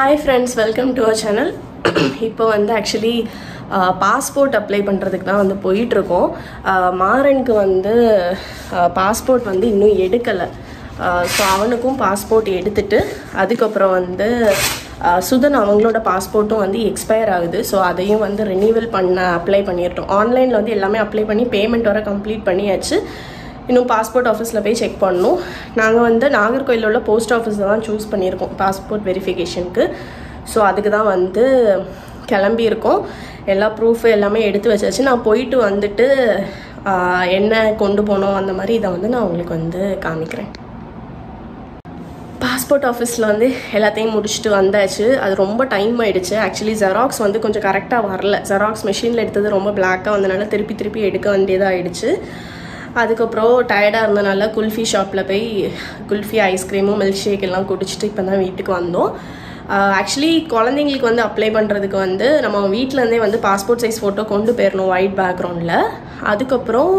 Hi friends welcome to our channel இப்போ வந்து actually passport apply பண்ணுறதுக்கு தான் வந்து போயிட்டுருக்கோம் மாறனுக்கு வந்து பாஸ்போர்ட் வந்து இன்னும் எடுக்கலை ஸோ அவனுக்கும் பாஸ்போர்ட் எடுத்துட்டு அதுக்கப்புறம் வந்து ஆஹ், சுதன் அவங்களோட பாஸ்போர்ட்டும் வந்து எக்ஸ்பயர் ஆகுது ஸோ அதையும் வந்து ரினியூவல் பண்ண அப்ளை பண்ணியிருட்டோம் ஆன்லைனில் வந்து எல்லாமே அப்ளை பண்ணி பேமெண்ட் வர கம்ப்ளீட் பண்ணியாச்சு இன்னும் பாஸ்போர்ட் ஆஃபீஸில் போய் செக் பண்ணணும் நாங்கள் வந்து நாகர்கோயிலில் உள்ள போஸ்ட் ஆஃபீஸில் தான் சூஸ் பண்ணியிருக்கோம் பாஸ்போர்ட் வெரிஃபிகேஷனுக்கு ஸோ அதுக்கு தான் வந்து கிளம்பியிருக்கோம் எல்லா ப்ரூஃப் எல்லாமே எடுத்து வச்சாச்சு நான் போயிட்டு வந்துட்டு ஆஹ், என்ன கொண்டு போனோம் அந்த மாதிரி இதை வந்து நான் உங்களுக்கு வந்து காமிக்கிறேன் பாஸ்போர்ட் ஆஃபீஸில் வந்து எல்லாத்தையும் முடிச்சுட்டு வந்தாச்சு அது ரொம்ப டைம் ஆயிடுச்சு ஆக்சுவலி ஜெராக்ஸ் வந்து கொஞ்சம் கரெக்டாக வரல ஜெராக்ஸ் மிஷினில் எடுத்தது ரொம்ப பிளாக்காக வந்தனால திருப்பி திருப்பி எடுக்க வேண்டியதாக ஆயிடுச்சு அதுக்கப்புறம் டயர்டாக இருந்தனால குல்ஃபி ஷாப்பில் போய் குல்ஃபி ஐஸ்கிரீமும் மில்க் ஷேக் எல்லாம் குடிச்சிட்டு இப்போ தான் வீட்டுக்கு வந்தோம் ஆக்சுவலி குழந்தைங்களுக்கு வந்து அப்ளை பண்ணுறதுக்கு வந்து நம்ம வீட்டிலேருந்தே வந்து பாஸ்போர்ட் சைஸ் ஃபோட்டோ கொண்டு போயிடணும் ஒயிட் பேக்ரவுண்டில் அதுக்கப்புறம்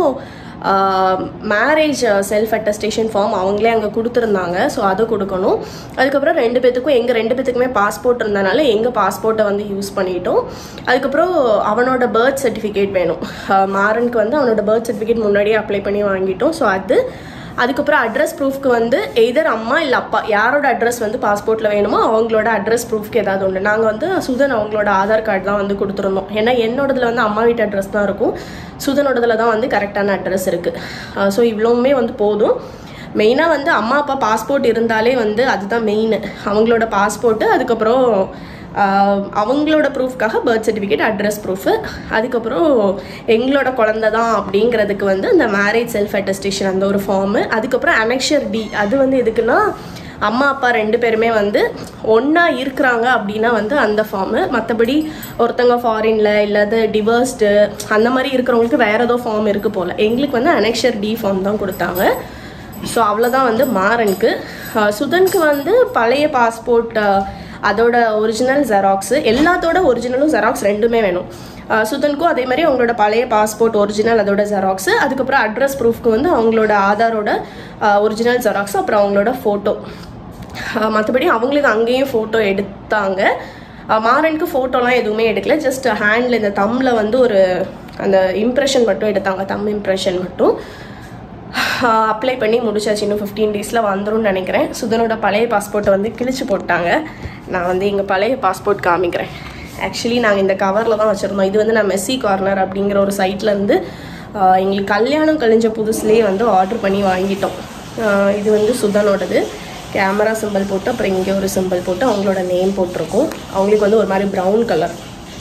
மேரேஜ் செல்ஃப் அட்டஸ்டேஷன் ஃபார்ம் அவங்களே அங்கே கொடுத்துருந்தாங்க ஸோ அதை கொடுக்கணும் அதுக்கப்புறம் ரெண்டு பேத்துக்கும் எங்கள் ரெண்டு பேத்துக்குமே பாஸ்போர்ட் இருந்தனால எங்கள் பாஸ்போர்ட்டை வந்து யூஸ் பண்ணிட்டோம் அதுக்கப்புறம் அவனோட பர்த் சர்டிஃபிகேட் வேணும் ஆஹ் மாறனுக்கு வந்து அவனோட பர்த் சர்டிஃபிகேட் முன்னாடியே அப்ளை பண்ணி வாங்கிட்டோம் ஸோ அது அதுக்கப்புறம் அட்ரஸ் ப்ரூஃப்க்கு வந்து எய்தர் அம்மா இல்லை அப்பா யாரோட அட்ரஸ் வந்து பாஸ்போர்ட்டில் வேணுமோ அவங்களோட அட்ரஸ் ப்ரூஃப்க்கு ஏதாவது ஒன்று நாங்கள் வந்து சுதன் அவங்களோட ஆதார் கார்டு தான் வந்து கொடுத்துருந்தோம் ஏன்னா என்னோடதுல வந்து அம்மா வீட்டு அட்ரஸ் தான் இருக்கும் சுதனோடதுல தான் வந்து கரெக்டான அட்ரஸ் இருக்குது ஸோ இவ்வளவுமே வந்து போதும் மெயினாக வந்து அம்மா அப்பா பாஸ்போர்ட் இருந்தாலே வந்து அதுதான் மெயின் அவங்களோட பாஸ்போர்ட்டு அதுக்கப்புறம் ஆஹ் அவங்களோட ப்ரூஃப்காக பர்த் சர்டிஃபிகேட் அட்ரஸ் ப்ரூஃபு அதுக்கப்புறம் எங்களோட குழந்த தான் அப்படிங்கிறதுக்கு வந்து அந்த மேரேஜ் செல்ஃப் அட்டஸ்டேஷன் அந்த ஒரு ஃபார்மு அதுக்கப்புறம் அனெக்ஷர் டி அது வந்து எதுக்குன்னா அம்மா அப்பா ரெண்டு பேருமே வந்து ஒன்றா இருக்கிறாங்க அப்படின்னா வந்து அந்த ஃபார்மு மற்றபடி ஒருத்தங்க ஃபாரினில் இல்லாத டிவர்ஸ்டு அந்த மாதிரி இருக்கிறவங்களுக்கு வேற ஏதோ ஃபார்ம் இருக்குது போல் எங்களுக்கு வந்து அனெக்ஷர் டி ஃபார்ம் தான் கொடுத்தாங்க ஸோ அவ்வளோதான் வந்து மாறனுக்கு அஹ் சுதனுக்கு வந்து பழைய பாஸ்போர்ட் அதோட ஒரிஜினல் ஜெராக்ஸு எல்லாத்தோட ஒரிஜினலும் ஜெராக்ஸ் ரெண்டுமே வேணும் அஹ் சுதனுக்கும் அதே மாதிரி அவங்களோட பழைய பாஸ்போர்ட் ஒரிஜினல் அதோட ஜெராக்ஸு அதுக்கப்புறம் அட்ரஸ் ப்ரூஃப்க்கு வந்து அவங்களோட ஆதாரோட ஒரிஜினல் ஜெராக்ஸ் அப்புறம் அவங்களோட ஃபோட்டோ மற்றபடி அவங்களுக்கு அங்கேயும் ஃபோட்டோ எடுத்தாங்க அஹ் மாறனுக்கு ஃபோட்டோலாம் எதுவுமே எடுக்கல ஜஸ்ட் ஹேண்டில் இந்த தம்மில் வந்து ஒரு அந்த இம்ப்ரெஷன் மட்டும் எடுத்தாங்க தம் இம்ப்ரெஷன் மட்டும் அப்ளை பண்ணி முடிச்சாச்சு இன்னும் ஃபிஃப்டீன் டேஸில் வந்துரும்னு நினைக்கிறேன் சுதனோட பழைய பாஸ்போர்ட்டை வந்து கிழிச்சு போட்டாங்க நான் வந்து எங்கள் பழைய பாஸ்போர்ட் காமிக்கிறேன் ஆக்சுவலி நாங்கள் இந்த கவரில் தான் வச்சுருந்தோம் இது வந்து நான் மெஸ்ஸி கார்னர் அப்படிங்கிற ஒரு சைட்லேருந்து எங்களுக்கு கல்யாணம் கழிஞ்ச புதுசுலேயே வந்து ஆர்டர் பண்ணி வாங்கிட்டோம் ஆஹ் இது வந்து சுதனோடது கேமரா சிம்பிள் போட்டு அப்புறம் இங்கே ஒரு சிம்பிள் போட்டு அவங்களோட நேம் போட்டிருக்கோம் அவங்களுக்கு வந்து ஒரு மாதிரி ப்ரௌன் கலர்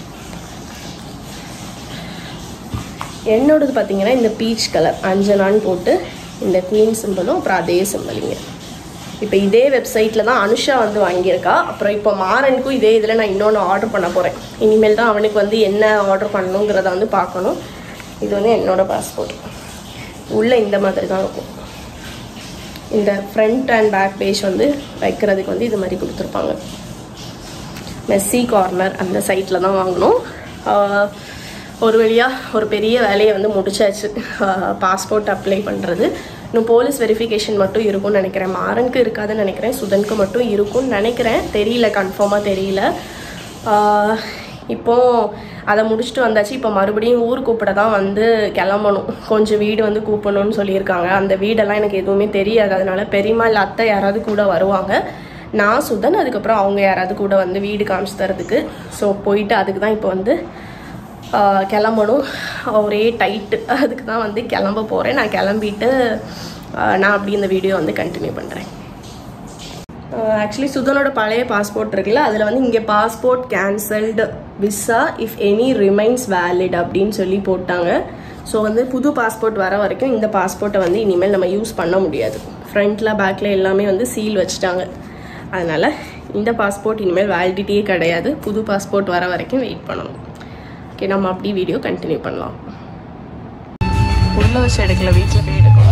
என்னோடது பார்த்தீங்கன்னா இந்த பீச் கலர் அஞ்சனான்னு போட்டு இந்த குவீன் சிம்பிளும் அப்புறம் அதே சிம்பிளிங்க இப்போ இதே வெப்சைட்டில் தான் அனுஷா வந்து வாங்கியிருக்கா அப்புறம் இப்போ மாறனுக்கும் இதே இதில் நான் இன்னொன்று ஆர்டர் பண்ண போகிறேன் இனிமேல் தான் அவனுக்கு வந்து என்ன ஆர்டர் பண்ணணுங்கிறத வந்து பார்க்கணும் இது வந்து என்னோட பாஸ்போர்ட் உள்ளே இந்த மாதிரி தான் இருக்கும் இந்த ஃப்ரண்ட் அண்ட் பேக் பேஜ் வந்து வைக்கிறதுக்கு வந்து இது மாதிரி கொடுத்துருப்பாங்க மெஸ்ஸி கார்னர் அந்த சைட்டில் தான் வாங்கினோம் ஆஹ் ஒரு வழியாக ஒரு பெரிய வேலையை வந்து முடிச்சாச்சு பாஸ்போர்ட் அப்ளை பண்ணுறது இன்னும் போலீஸ் வெரிஃபிகேஷன் மட்டும் இருக்கும்னு நினைக்கிறேன் மாறனுக்கு இருக்காதுன்னு நினைக்கிறேன் சுதனுக்கு மட்டும் இருக்கும்னு நினைக்கிறேன் தெரியல கன்ஃபார்மாக தெரியல ஆஹ் இப்போ அதை முடிச்சுட்டு வந்தாச்சு இப்போ மறுபடியும் ஊர் கூப்பிட தான் வந்து கிளம்பணும் கொஞ்சம் வீடு வந்து கூப்பிடணும்னு சொல்லியிருக்காங்க அந்த வீடெல்லாம் எனக்கு எதுவுமே தெரியாது அதனால பெரியம்மா இல்லை அத்தை யாராவது கூட வருவாங்க நான் சுதன் அதுக்கப்புறம் அவங்க யாராவது கூட வந்து வீடு காமிச்சு தரதுக்கு ஸோ போயிட்டு அதுக்கு தான் இப்போ வந்து ஆஹ், கிளம்பணும் ஒரே டைட்டு அதுக்கு தான் வந்து கிளம்ப போகிறேன் நான் கிளம்பிட்டு ஆஹ், நான் அப்படி இந்த வீடியோ வந்து கண்டினியூ பண்ணுறேன் ஆக்சுவலி சுதனோட பழைய பாஸ்போர்ட் இருக்குல்ல அதில் வந்து இங்கே passport cancelled visa if any remains valid அப்படின்னு சொல்லி போட்டாங்க ஸோ வந்து புது பாஸ்போர்ட் வர வரைக்கும் இந்த பாஸ்போர்ட்டை வந்து இனிமேல் நம்ம யூஸ் பண்ண முடியாது ஃப்ரண்ட்டில் பேக்கில் எல்லாமே வந்து சீல் வச்சுட்டாங்க அதனால் இந்த பாஸ்போர்ட் இனிமேல் வேலிடிட்டியே கிடையாது புது பாஸ்போர்ட் வர வரைக்கும் வெயிட் பண்ணணும் ஓகே நம்ம அப்படி வீடியோ கண்டினியூ பண்ணலாம் உள்ள வச்சு எடுக்கல வீட்டில் போய் எடுக்கணும்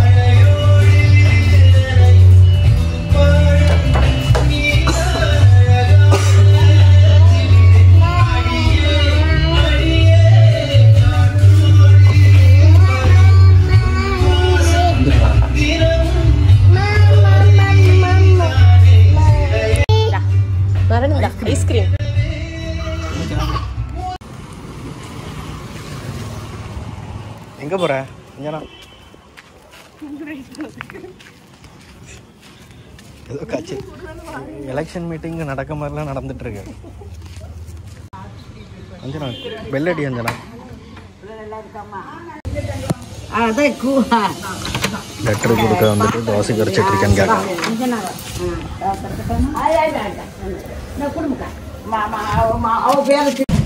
எங்கே போகிற இங்கேனா ஏதோ கட்சி எலெக்ஷன் மீட்டிங் நடக்க மாதிரிலாம் நடந்துட்டு இருக்கு அஞ்சனா பெல்லடி அஞ்சனா அதை கூ லெட்டர் கொடுக்க வந்துட்டு தோசை கரைச்சிட்டு இருக்கேன்னு கேட்க அவ பேர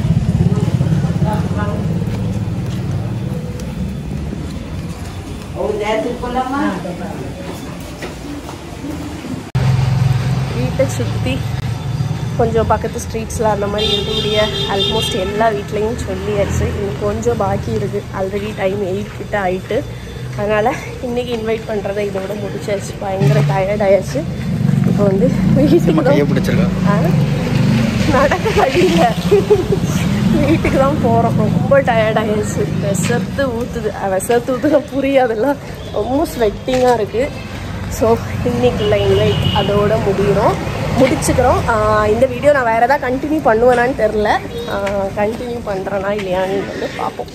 வீட்டை சுற்றி கொஞ்சம் பக்கத்து ஸ்ட்ரீட்ஸில் அந்த மாதிரி இருக்கக்கூடிய ஆல்மோஸ்ட் எல்லா வீட்லேயும் சொல்லியாச்சு இன்னும் கொஞ்சம் பாக்கி இருக்குது ஆல்ரெடி டைம் எயிட் கிட்ட ஆயிட்டு அதனால் இன்றைக்கி இன்வைட் பண்ணுறதை இதோட முடிச்சாச்சு பயங்கர டயர்ட் ஆயாச்சு இப்போ வந்து வீட்டுக்கு நம்ம தான் கையை பிடிச்சிருக்கா ஆ? நடக்க வழியில் வீட்டுக்கு தான் போகிறோம் ரொம்ப டயர்ட் ஆயிடுச்சு விசர்த்து ஊற்றுது விசர்த்து ஊற்றுல புரியாதெல்லாம் ரொம்ப ஸ்வெட்டிங்காக இருக்குது ஸோ இன்னைக்கு இல்லை இன்வைட் அதோட முடிகிறோம் முடிச்சுக்கிறோம் ஆஹ் இந்த வீடியோ நான் வேறு ஏதாவது கண்டினியூ பண்ணுவேனான்னு தெரில கண்டினியூ பண்ணுறேனா இல்லையான்னு வந்து பார்ப்போம்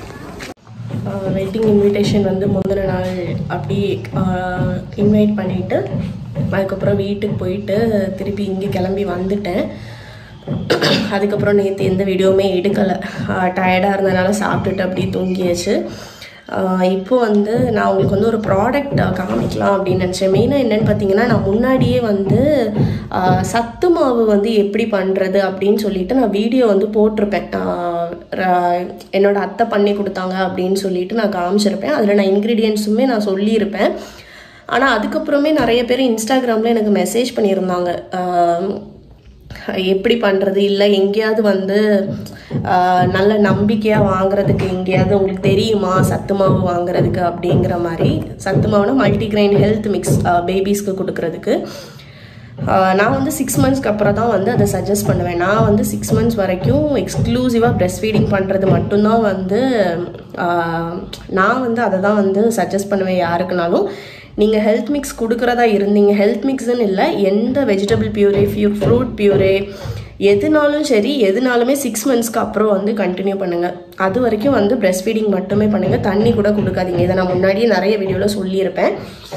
வெட்டிங் இன்விடேஷன் வந்து முந்தின நாள் அப்படி இன்வைட் பண்ணிவிட்டு அதுக்கப்புறம் வீட்டுக்கு போயிட்டு திருப்பி இங்கே கிளம்பி வந்துட்டேன் அதுக்கப்புறம் நேற்று எந்த வீடியோவுமே எடுக்கலை டயர்டாக இருந்தனால சாப்பிட்டுட்டு அப்படியே தூங்கியாச்சு ஆஹ் இப்போ வந்து நான் உங்களுக்கு வந்து ஒரு ப்ராடக்ட் காமிக்கலாம் அப்படின்னு நினச்சேன் மெயினாக என்னென்னு பார்த்தீங்கன்னா நான் முன்னாடியே வந்து ஆஹ் சத்து மாவு வந்து எப்படி பண்ணுறது அப்படின்னு சொல்லிட்டு நான் வீடியோ வந்து போட்டிருப்பேன் ஆஹ் ர- என்னோட அத்தை பண்ணி கொடுத்தாங்க அப்படின்னு சொல்லிட்டு நான் காமிச்சிருப்பேன் அதில் நான் இன்க்ரீடியன்ஸுமே நான் சொல்லியிருப்பேன் ஆனால் அதுக்கப்புறமே நிறைய பேர் இன்ஸ்டாகிராமில் எனக்கு மெசேஜ் பண்ணியிருந்தாங்க ஆஹ் எப்படி பண்ணுறது இல்லை எங்கேயாவது வந்து ஆஹ், நல்ல நம்பிக்கையாக வாங்குறதுக்கு எங்கேயாவது உங்களுக்கு தெரியுமா சத்து மாவு வாங்குறதுக்கு அப்படிங்கிற மாதிரி சத்து மாவுனா மல்டிகிரெயின் ஹெல்த் மிக்ஸ் பேபிஸ்க்கு கொடுக்கறதுக்கு ஆஹ், நான் வந்து சிக்ஸ் மந்த்ஸ்க்கு அப்புறம் தான் வந்து அதை சஜஸ்ட் பண்ணுவேன் நான் வந்து சிக்ஸ் மந்த்ஸ் வரைக்கும் எக்ஸ்க்ளூசிவாக breast ஃபீடிங் பண்ணுறது மட்டும்தான் வந்து ஆஹ், நான் வந்து அதை தான் வந்து சஜஸ்ட் பண்ணுவேன் யாருக்குனாலும் நீங்கள் ஹெல்த் மிக்ஸ் கொடுக்குறதா இருந்தீங்க ஹெல்த் மிக்ஸ்னு இல்லை எந்த vegetable puree few fruit puree எதுனாலும் சரி எதுனாலுமே சிக்ஸ் மந்த்ஸ்க்கு அப்புறம் வந்து கண்டினியூ பண்ணுங்கள் அது வரைக்கும் வந்து breast ஃபீடிங் மட்டுமே பண்ணுங்கள் தண்ணி கூட கொடுக்காதீங்க இதை நான் முன்னாடியே நிறைய வீடியோவில் சொல்லியிருப்பேன்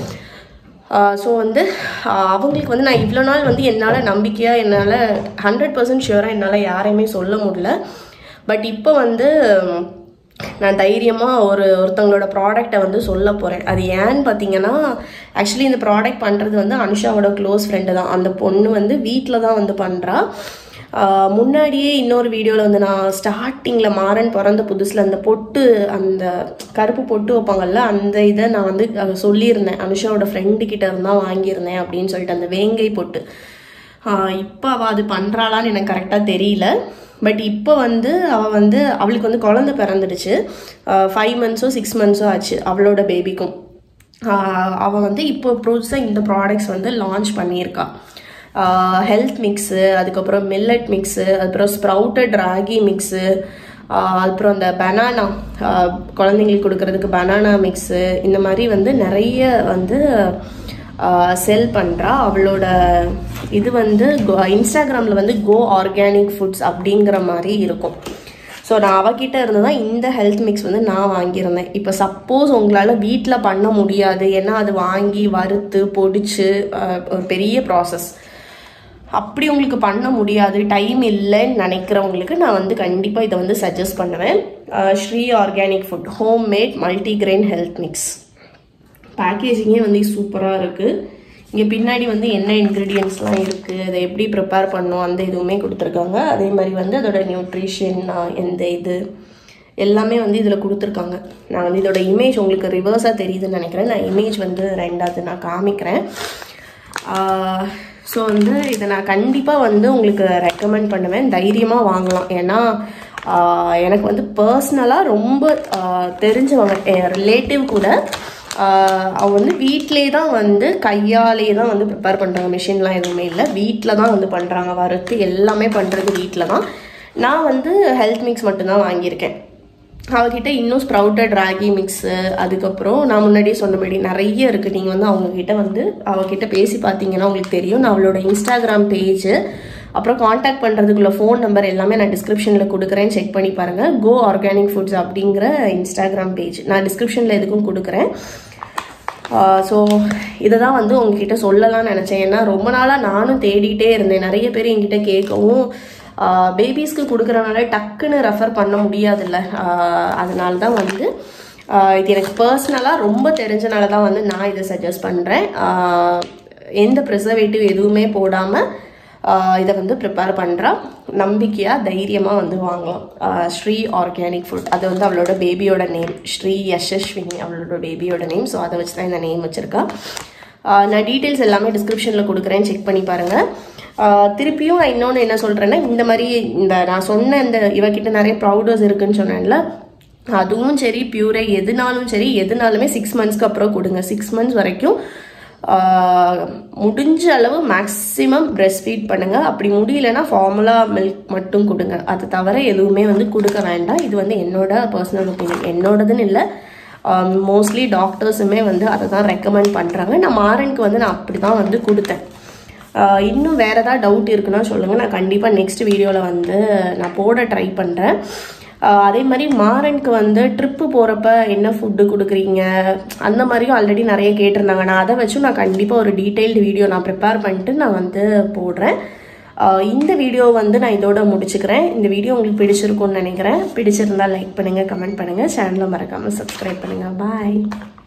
ஸோ வந்து ஆஹ் அவங்களுக்கு வந்து நான் இவ்வளோ நாள் வந்து என்னால் நம்பிக்கையாக என்னால் ஹண்ட்ரட் பர்சன்ட் ஷியூராக என்னால் யாரையுமே சொல்ல முடியல பட் இப்போ வந்து உம், நான் தைரியமாக ஒரு ஒருத்தவங்களோட ப்ராடக்டை வந்து சொல்ல போகிறேன் அது ஏன்னு பார்த்தீங்கன்னா ஆக்சுவலி இந்த ப்ராடக்ட் பண்ணுறது வந்து அனுஷாவோட க்ளோஸ் ஃப்ரெண்டு தான் அந்த பொண்ணு வந்து வீட்டில் தான் வந்து பண்ணுறா ஆஹ் முன்னாடியே இன்னொரு வீடியோவில் வந்து நான் ஸ்டார்டிங்கில் மாறன் பிறந்த புதுசில் அந்த பொட்டு அந்த கருப்பு பொட்டு வைப்பாங்கல்ல அந்த இதை நான் வந்து அஹ், சொல்லியிருந்தேன் அனுஷாவோட ஃப்ரெண்டு கிட்ட இருந்தால் வாங்கியிருந்தேன் அப்படின்னு சொல்லிட்டு அந்த வேங்கை பொட்டு இப்போ அவள் அது பண்ணுறாளான்னு எனக்கு கரெக்டாக தெரியல பட் இப்போ வந்து அவள் வந்து அவளுக்கு வந்து குழந்தை பிறந்துடுச்சு ஃபைவ் மந்த்ஸோ சிக்ஸ் மந்த்ஸோ ஆச்சு அவளோட பேபிக்கும் அவள் வந்து இப்போ புதுசாக இந்த ப்ராடக்ட்ஸ் வந்து லான்ச் பண்ணியிருக்கா ஹெல்த் மிக்ஸு அதுக்கப்புறம் மில்லட் மிக்ஸு அதுக்கப்புறம் ஸ்ப்ரவுட்டட் ராகி மிக்ஸு அப்புறம் அந்த பனானா குழந்தைங்களுக்கு கொடுக்கறதுக்கு பனானா மிக்ஸு இந்த மாதிரி வந்து நிறைய வந்து செல் பண்ணுறா அவளோட இது வந்து இன்ஸ்டாகிராமில் வந்து கோ ஆர்கானிக் ஃபுட்ஸ் அப்படிங்கிற மாதிரி இருக்கும் ஸோ நான் அவகிட்ட இருந்து தான் இந்த ஹெல்த் மிக்ஸ் வந்து நான் வாங்கியிருந்தேன் இப்போ சப்போஸ் உங்களால் வீட்டில் பண்ண முடியாது ஏன்னா அது வாங்கி வறுத்து பொடிச்சு அஹ், ஒரு பெரிய ப்ராசஸ் அப்படி உங்களுக்கு பண்ண முடியாது டைம் இல்லைன்னு நினைக்கிறவங்களுக்கு நான் வந்து கண்டிப்பாக இதை வந்து சஜஸ்ட் பண்ணுவேன் அஹ், Sri organic food home made multigrain health mix பேக்கேஜிங்கே வந்து சூப்பராக இருக்குது இங்கே பின்னாடி வந்து என்ன இன்க்ரீடியன்ஸ்லாம் இருக்குது அதை எப்படி ப்ரிப்பேர் பண்ணோம் அந்த இதுவுமே கொடுத்துருக்காங்க அதே மாதிரி வந்து அதோட நியூட்ரிஷன் எந்த இது எல்லாமே வந்து இதில் கொடுத்துருக்காங்க நான் வந்து இதோட இமேஜ் உங்களுக்கு ரிவர்ஸாக தெரியுதுன்னு நினைக்கிறேன் நான் இமேஜ் வந்து ரெண்டாவது நான் காமிக்கிறேன் ஸோ வந்து இதை நான் கண்டிப்பாக வந்து உங்களுக்கு ரெக்கமெண்ட் பண்ணுவேன் தைரியமாக வாங்கலாம் ஏன்னா ஆஹ் எனக்கு வந்து பர்சனலாக ரொம்ப ஆஹ் தெரிஞ்சவங்க என் ரிலேட்டிவ் கூட ஆஹ் அவ வந்து வீட்டிலே தான் வந்து கையாலே தான் வந்து ப்ரிப்பேர் பண்ணுறாங்க மிஷின்லாம் எதுவுமே இல்லை வீட்டில் தான் வந்து பண்ணுறாங்க வறுத்து எல்லாமே பண்ணுறது வீட்டில் தான் நான் வந்து ஹெல்த் மிக்ஸ் மட்டும்தான் வாங்கியிருக்கேன் அவகிட்ட இன்னும் ஸ்ப்ரவுட்டட் ராகி மிக்ஸு அதுக்கப்புறம் நான் முன்னாடியே சொன்னபடி நிறைய இருக்குது நீங்கள் வந்து அவங்கக்கிட்ட வந்து அவகிட்ட பேசி பார்த்தீங்கன்னா உங்களுக்கு தெரியும் நான் அவளோட இன்ஸ்டாகிராம் பேஜு அப்புறம் காண்டாக்ட் பண்ணுறதுக்குள்ள ஃபோன் நம்பர் எல்லாமே நான் டிஸ்கிரிப்ஷனில் கொடுக்குறேன் செக் பண்ணி பாருங்கள் கோ ஆர்கானிக் ஃபுட்ஸ் அப்படிங்கிற இன்ஸ்டாகிராம் பேஜ் நான் டிஸ்கிரிப்ஷனில் எதுக்கும் கொடுக்குறேன் ஸோ இதை தான் வந்து உங்ககிட்ட சொல்லலாம்னு நினச்சேன் ஏன்னா ரொம்ப நாளாக நானும் தேடிட்டே இருந்தேன் நிறைய பேர் என்கிட்ட கேட்கவும் பேபிஸ்க்கு கொடுக்குறனால டக்குன்னு ரெஃபர் பண்ண முடியாதுல்ல ஆஹ் அதனால தான் வந்து ஆஹ் இது எனக்கு பர்சனலாக ரொம்ப தெரிஞ்சனால தான் வந்து நான் இதை சஜஸ்ட் பண்ணுறேன் எந்த ப்ரிசர்வேட்டிவ் எதுவுமே போடாமல் இதை வந்து ப்ரிப்பேர் பண்ணுறா நம்பிக்கையாக தைரியமாக வந்து வாங்கலாம் ஆஹ் ஸ்ரீ ஆர்கானிக் ஃபுட் அது வந்து அவளோட பேபியோட நேம் ஸ்ரீ யசஸ்வினி அவளோட பேபியோட நேம் ஸோ அதை வச்சு தான் இந்த நேம் வச்சுருக்கா ஆஹ் நான் டீட்டெயில்ஸ் எல்லாமே டிஸ்கிரிப்ஷனில் கொடுக்குறேன் செக் பண்ணி பாருங்கள் ஆஹ் திருப்பியும் நான் இன்னொன்று என்ன சொல்கிறேன்னா இந்த மாதிரி இந்த நான் சொன்ன இந்த இவகிட்ட நிறைய ப்ரௌடர்ஸ் இருக்குன்னு சொன்னேன்ல அதுவும் சரி பியூரே எதுனாலும் சரி எதுனாலுமே சிக்ஸ் மந்த்ஸ்க்கு அப்புறம் கொடுங்க சிக்ஸ் மந்த்ஸ் வரைக்கும் ஆஹ் முடிஞ்ச அளவு மேக்ஸிமம் பிரஸ்ட் ஃபீட் பண்ணுங்க அப்படி முடியலன்னா ஃபார்முலா மில்க் மட்டும் கொடுங்க அது தவிர எதுவுமே வந்து கொடுக்க வேண்டாம் இது வந்து என்னோட பர்சனல் ஒப்பீனியன் என்னோடதுன்னு இல்லை மோஸ்ட்லி டாக்டர்ஸுமே வந்து அதை தான் ரெக்கமெண்ட் பண்ணுறாங்க நான் மாறனுக்கு வந்து நான் அப்படி தான் வந்து கொடுத்தேன் ஆஹ் இன்னும் வேறு ஏதாவது டவுட் இருக்குன்னா சொல்லுங்கள் நான் கண்டிப்பாக நெக்ஸ்ட் வீடியோவில் வந்து நான் போட ட்ரை பண்ணுறேன் அதே மாதிரி மாறனுக்கு வந்து ட்ரிப்பு போகிறப்ப என்ன ஃபுட்டு கொடுக்குறீங்க அந்த மாதிரியும் ஆல்ரெடி நிறைய கேட்டிருந்தாங்க நான் அதை வச்சும் நான் கண்டிப்பாக ஒரு டீட்டெயில்டு வீடியோ நான் ப்ரிப்பேர் பண்ணிட்டு நான் வந்து போடுறேன் ஆஹ் இந்த வீடியோ வந்து நான் இதோட முடிச்சுக்கிறேன் இந்த வீடியோ உங்களுக்கு பிடிச்சிருக்கும்னு நினைக்கிறேன் பிடிச்சிருந்தா லைக் பண்ணுங்கள் கமெண்ட் பண்ணுங்கள் சேனலை மறக்காமல் சப்ஸ்கிரைப் பண்ணுங்கள் பாய்